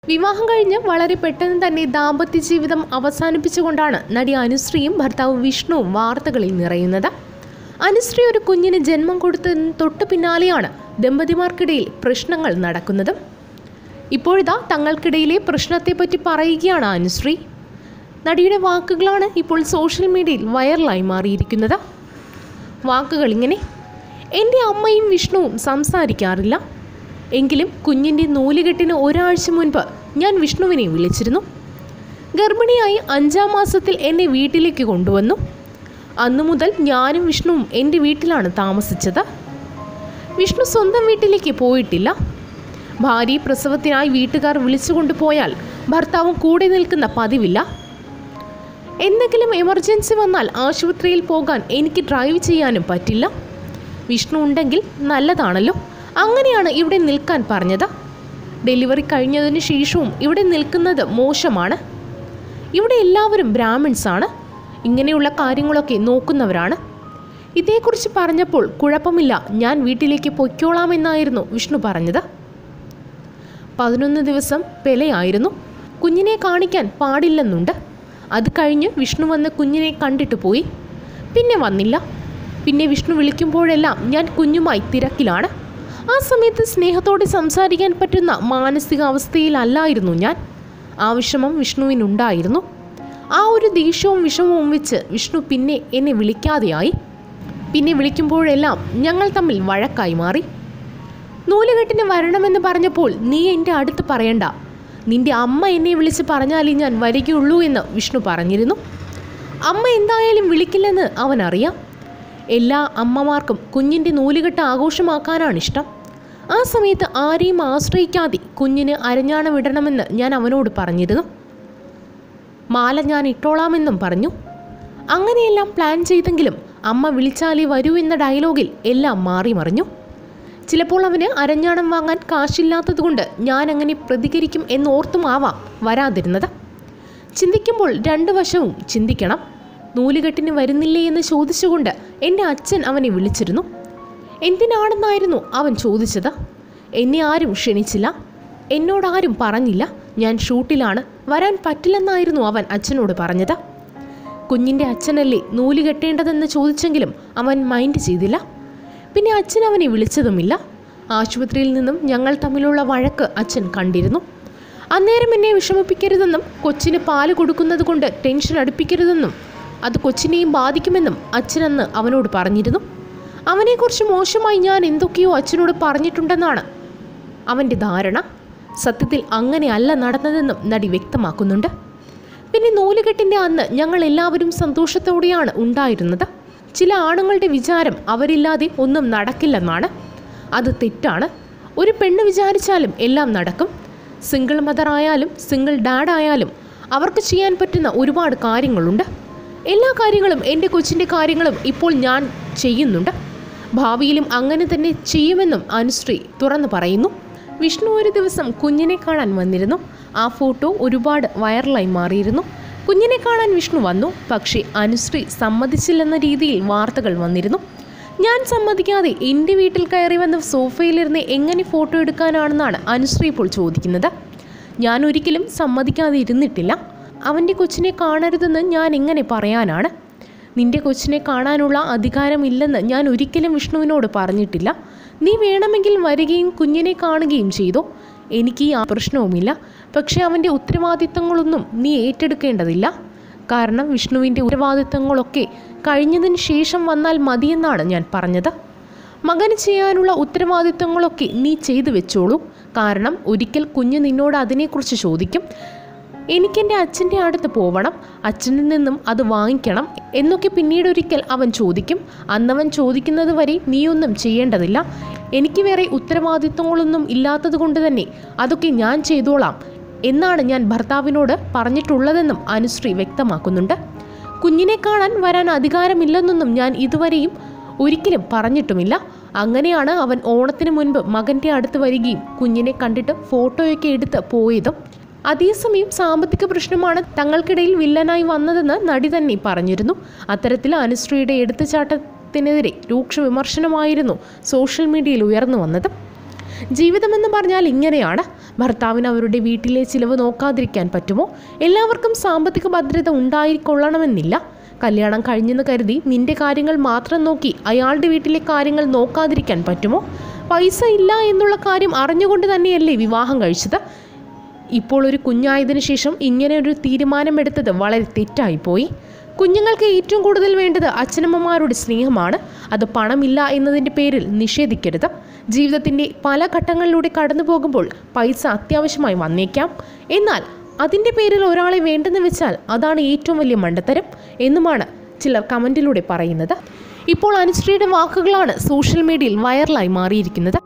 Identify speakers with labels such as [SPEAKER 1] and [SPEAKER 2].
[SPEAKER 1] വിവാഹം കഴിഞ്ഞ് വളരെ പെട്ടെന്ന് തന്നെ ദാമ്പത്യ ജീവിതം അവസാനിപ്പിച്ചുകൊണ്ടാണ് നടി അനുശ്രീയും ഭർത്താവ് വിഷ്ണുവും വാർത്തകളിൽ നിറയുന്നത് അനുശ്രീ ഒരു കുഞ്ഞിന് ജന്മം കൊടുത്തതിന് തൊട്ടു പിന്നാലെയാണ് ദമ്പതിമാർക്കിടയിൽ പ്രശ്നങ്ങൾ നടക്കുന്നത് ഇപ്പോഴിതാ തങ്ങൾക്കിടയിലെ പ്രശ്നത്തെപ്പറ്റി പറയുകയാണ് അനുശ്രീ നടിയുടെ വാക്കുകളാണ് ഇപ്പോൾ സോഷ്യൽ മീഡിയയിൽ വൈറലായി മാറിയിരിക്കുന്നത് വാക്കുകൾ ഇങ്ങനെ എൻ്റെ അമ്മയും വിഷ്ണുവും സംസാരിക്കാറില്ല എങ്കിലും കുഞ്ഞിൻ്റെ നൂലുകെട്ടിന് ഒരാഴ്ച മുൻപ് ഞാൻ വിഷ്ണുവിനെ വിളിച്ചിരുന്നു ഗർഭിണിയായി അഞ്ചാം മാസത്തിൽ എന്നെ വീട്ടിലേക്ക് കൊണ്ടുവന്നു അന്നു മുതൽ ഞാനും വിഷ്ണുവും എൻ്റെ വീട്ടിലാണ് താമസിച്ചത് വിഷ്ണു സ്വന്തം വീട്ടിലേക്ക് പോയിട്ടില്ല ഭാര്യ പ്രസവത്തിനായി വീട്ടുകാർ വിളിച്ചുകൊണ്ട് പോയാൽ ഭർത്താവും കൂടെ നിൽക്കുന്ന പതിവില്ല എന്തെങ്കിലും എമർജൻസി വന്നാൽ ആശുപത്രിയിൽ പോകാൻ എനിക്ക് ഡ്രൈവ് ചെയ്യാനും പറ്റില്ല വിഷ്ണു ഉണ്ടെങ്കിൽ നല്ലതാണല്ലോ അങ്ങനെയാണ് ഇവിടെ നിൽക്കാൻ പറഞ്ഞത് ഡെലിവറി കഴിഞ്ഞതിന് ശേഷവും ഇവിടെ നിൽക്കുന്നത് മോശമാണ് ഇവിടെ എല്ലാവരും ബ്രാഹ്മിൺസ് ആണ് ഇങ്ങനെയുള്ള കാര്യങ്ങളൊക്കെ നോക്കുന്നവരാണ് ഇതേക്കുറിച്ച് പറഞ്ഞപ്പോൾ കുഴപ്പമില്ല ഞാൻ വീട്ടിലേക്ക് പൊയ്ക്കോളാമെന്നായിരുന്നു വിഷ്ണു പറഞ്ഞത് പതിനൊന്ന് ദിവസം പെലയായിരുന്നു കുഞ്ഞിനെ കാണിക്കാൻ പാടില്ലെന്നുണ്ട് അത് കഴിഞ്ഞ് വിഷ്ണു വന്ന് കുഞ്ഞിനെ കണ്ടിട്ട് പോയി പിന്നെ വന്നില്ല പിന്നെ വിഷ്ണു വിളിക്കുമ്പോഴെല്ലാം ഞാൻ കുഞ്ഞുമായി തിരക്കിലാണ് ആ സമയത്ത് സ്നേഹത്തോടെ സംസാരിക്കാൻ പറ്റുന്ന മാനസികാവസ്ഥയിലല്ലായിരുന്നു ഞാൻ ആ വിഷമം വിഷ്ണുവിനുണ്ടായിരുന്നു ആ ഒരു ദേഷ്യവും വിഷമവും വെച്ച് വിഷ്ണു പിന്നെ എന്നെ വിളിക്കാതെയായി പിന്നെ വിളിക്കുമ്പോഴെല്ലാം ഞങ്ങൾ തമ്മിൽ വഴക്കായി മാറി നൂലുകെട്ടിന് വരണമെന്ന് പറഞ്ഞപ്പോൾ നീ എൻ്റെ അടുത്ത് പറയണ്ട നിന്റെ അമ്മ എന്നെ വിളിച്ച് പറഞ്ഞാലേ ഞാൻ വരികയുള്ളൂ എന്ന് വിഷ്ണു പറഞ്ഞിരുന്നു അമ്മ എന്തായാലും വിളിക്കില്ലെന്ന് അവൻ അറിയാം എല്ലാ അമ്മമാർക്കും കുഞ്ഞിൻ്റെ നൂലുകെട്ട് ആഘോഷമാക്കാനാണ് ഇഷ്ടം ആ സമയത്ത് ആരെയും ആശ്രയിക്കാതെ കുഞ്ഞിന് അരഞ്ഞാണം ഇടണമെന്ന് ഞാൻ അവനോട് പറഞ്ഞിരുന്നു മാല ഞാൻ ഇട്ടോളാമെന്നും പറഞ്ഞു അങ്ങനെയെല്ലാം പ്ലാൻ ചെയ്തെങ്കിലും അമ്മ വിളിച്ചാലേ വരൂ എന്ന ഡയലോഗിൽ എല്ലാം മാറി മറിഞ്ഞു ചിലപ്പോൾ അവന് അരഞ്ഞാണം വാങ്ങാൻ കാശില്ലാത്തതുകൊണ്ട് ഞാൻ അങ്ങനെ പ്രതികരിക്കും എന്നോർത്തുമാവാം വരാതിരുന്നത് ചിന്തിക്കുമ്പോൾ രണ്ട് വശവും ചിന്തിക്കണം നൂലുകെട്ടിന് വരുന്നില്ലേ എന്ന് ചോദിച്ചുകൊണ്ട് എൻ്റെ അച്ഛൻ അവനെ വിളിച്ചിരുന്നു എന്തിനാണെന്നായിരുന്നു അവൻ ചോദിച്ചത് എന്നെ ആരും ക്ഷണിച്ചില്ല എന്നോടാരും പറഞ്ഞില്ല ഞാൻ ഷൂട്ടിലാണ് വരാൻ പറ്റില്ലെന്നായിരുന്നു അവൻ അച്ഛനോട് പറഞ്ഞത് കുഞ്ഞിൻ്റെ അച്ഛനല്ലേ നൂല് കെട്ടേണ്ടതെന്ന് ചോദിച്ചെങ്കിലും അവൻ മൈൻഡ് ചെയ്തില്ല പിന്നെ അച്ഛൻ അവനെ വിളിച്ചതുമില്ല ആശുപത്രിയിൽ നിന്നും ഞങ്ങൾ തമ്മിലുള്ള വഴക്ക് അച്ഛൻ കണ്ടിരുന്നു അന്നേരം എന്നെ വിഷമിപ്പിക്കരുതെന്നും കൊച്ചിന് പാല് കൊടുക്കുന്നത് കൊണ്ട് ടെൻഷൻ അടുപ്പിക്കരുതെന്നും അത് കൊച്ചിനെയും ബാധിക്കുമെന്നും അച്ഛനന്ന് അവനോട് പറഞ്ഞിരുന്നു അവനെക്കുറിച്ച് മോശമായി ഞാൻ എന്തൊക്കെയോ അച്ഛനോട് പറഞ്ഞിട്ടുണ്ടെന്നാണ് അവൻ്റെ ധാരണ സത്യത്തിൽ അങ്ങനെയല്ല നടന്നതെന്നും നടി വ്യക്തമാക്കുന്നുണ്ട് പിന്നെ നൂലുകെട്ടിൻ്റെ അന്ന് ഞങ്ങൾ എല്ലാവരും സന്തോഷത്തോടെയാണ് ഉണ്ടായിരുന്നത് ചില ആണുങ്ങളുടെ വിചാരം അവരില്ലാതെ ഒന്നും നടക്കില്ലെന്നാണ് അത് തെറ്റാണ് ഒരു പെണ്ണ് വിചാരിച്ചാലും എല്ലാം നടക്കും സിംഗിൾ മദർ ആയാലും സിംഗിൾ ഡാഡ് ആയാലും അവർക്ക് ചെയ്യാൻ പറ്റുന്ന ഒരുപാട് കാര്യങ്ങളുണ്ട് എല്ലാ കാര്യങ്ങളും എൻ്റെ കൊച്ചിൻ്റെ കാര്യങ്ങളും ഇപ്പോൾ ഞാൻ ചെയ്യുന്നുണ്ട് ഭാവിയിലും അങ്ങനെ തന്നെ ചെയ്യുമെന്നും അനുശ്രീ തുറന്നു പറയുന്നു വിഷ്ണു ഒരു ദിവസം കുഞ്ഞിനെ കാണാൻ വന്നിരുന്നു ആ ഫോട്ടോ ഒരുപാട് വൈറലായി മാറിയിരുന്നു കുഞ്ഞിനെ കാണാൻ വിഷ്ണു വന്നു പക്ഷേ അനുശ്രീ സമ്മതിച്ചില്ലെന്ന രീതിയിൽ വാർത്തകൾ വന്നിരുന്നു ഞാൻ സമ്മതിക്കാതെ എൻ്റെ വീട്ടിൽ കയറി വന്ന് സോഫയിലിരുന്ന് എങ്ങനെ ഫോട്ടോ എടുക്കാനാണെന്നാണ് അനുശ്രീ ഇപ്പോൾ ചോദിക്കുന്നത് ഞാൻ ഒരിക്കലും സമ്മതിക്കാതെ ഇരുന്നിട്ടില്ല അവൻ്റെ കൊച്ചിനെ കാണരുതെന്ന് ഞാൻ എങ്ങനെ പറയാനാണ് നിന്റെ കൊച്ചിനെ കാണാനുള്ള അധികാരമില്ലെന്ന് ഞാൻ ഒരിക്കലും വിഷ്ണുവിനോട് പറഞ്ഞിട്ടില്ല നീ വേണമെങ്കിൽ വരികയും കുഞ്ഞിനെ കാണുകയും ചെയ്തോ എനിക്ക് ഈ പ്രശ്നവുമില്ല പക്ഷേ അവൻ്റെ ഉത്തരവാദിത്തങ്ങളൊന്നും നീ ഏറ്റെടുക്കേണ്ടതില്ല കാരണം വിഷ്ണുവിൻ്റെ ഉത്തരവാദിത്തങ്ങളൊക്കെ കഴിഞ്ഞതിന് ശേഷം വന്നാൽ മതിയെന്നാണ് ഞാൻ പറഞ്ഞത് മകന് ചെയ്യാനുള്ള ഉത്തരവാദിത്തങ്ങളൊക്കെ നീ ചെയ്തു വെച്ചോളൂ കാരണം ഒരിക്കൽ കുഞ്ഞ് നിന്നോട് അതിനെക്കുറിച്ച് ചോദിക്കും എനിക്കെൻ്റെ അച്ഛൻ്റെ അടുത്ത് പോവണം അച്ഛനിൽ നിന്നും അത് വാങ്ങിക്കണം എന്നൊക്കെ പിന്നീട് ഒരിക്കൽ അവൻ ചോദിക്കും അന്നവൻ ചോദിക്കുന്നത് വരെ നീയൊന്നും ചെയ്യേണ്ടതില്ല എനിക്ക് വേറെ ഉത്തരവാദിത്തങ്ങളൊന്നും ഇല്ലാത്തത് കൊണ്ട് തന്നെ അതൊക്കെ ഞാൻ ചെയ്തോളാം എന്നാണ് ഞാൻ ഭർത്താവിനോട് പറഞ്ഞിട്ടുള്ളതെന്നും അനുശ്രീ വ്യക്തമാക്കുന്നുണ്ട് കുഞ്ഞിനെ കാണാൻ വരാൻ അധികാരമില്ലെന്നൊന്നും ഞാൻ ഇതുവരെയും ഒരിക്കലും പറഞ്ഞിട്ടുമില്ല അങ്ങനെയാണ് അവൻ ഓണത്തിന് മുൻപ് മകൻ്റെ അടുത്ത് വരികയും കുഞ്ഞിനെ കണ്ടിട്ട് ഫോട്ടോയൊക്കെ എടുത്ത് പോയതും അതേസമയം സാമ്പത്തിക പ്രശ്നമാണ് തങ്ങൾക്കിടയിൽ വില്ലനായി വന്നതെന്ന് നടി തന്നെ പറഞ്ഞിരുന്നു അത്തരത്തിൽ അനുശ്രീയുടെ എടുത്തുചാട്ടത്തിനെതിരെ രൂക്ഷ വിമർശനമായിരുന്നു സോഷ്യൽ മീഡിയയിൽ ഉയർന്നു വന്നത് ജീവിതമെന്ന് പറഞ്ഞാൽ ഇങ്ങനെയാണ് ഭർത്താവിന് അവരുടെ വീട്ടിലെ ചിലവ് നോക്കാതിരിക്കാൻ പറ്റുമോ എല്ലാവർക്കും സാമ്പത്തിക ഭദ്രത ഉണ്ടായിക്കൊള്ളണമെന്നില്ല കല്യാണം കഴിഞ്ഞെന്ന് കരുതി നിന്റെ കാര്യങ്ങൾ മാത്രം നോക്കി അയാളുടെ വീട്ടിലെ കാര്യങ്ങൾ നോക്കാതിരിക്കാൻ പറ്റുമോ പൈസ ഇല്ല എന്നുള്ള കാര്യം അറിഞ്ഞുകൊണ്ട് തന്നെയല്ലേ വിവാഹം കഴിച്ചത് ഇപ്പോൾ ഒരു കുഞ്ഞായതിനു ശേഷം ഇങ്ങനെ ഒരു തീരുമാനമെടുത്തത് വളരെ തെറ്റായിപ്പോയി കുഞ്ഞുങ്ങൾക്ക് ഏറ്റവും കൂടുതൽ വേണ്ടത് അച്ഛനമ്മമാരുടെ സ്നേഹമാണ് അത് പണമില്ല എന്നതിൻ്റെ പേരിൽ നിഷേധിക്കരുത് ജീവിതത്തിൻ്റെ പല ഘട്ടങ്ങളിലൂടെ കടന്നു പോകുമ്പോൾ പൈസ അത്യാവശ്യമായി വന്നേക്കാം എന്നാൽ അതിൻ്റെ പേരിൽ ഒരാളെ വേണ്ടെന്ന് വെച്ചാൽ അതാണ് ഏറ്റവും വലിയ മണ്ടത്തരം എന്നുമാണ് ചിലർ കമൻറ്റിലൂടെ പറയുന്നത് ഇപ്പോൾ അനുശ്രീയുടെ വാക്കുകളാണ് സോഷ്യൽ മീഡിയയിൽ വൈറലായി മാറിയിരിക്കുന്നത്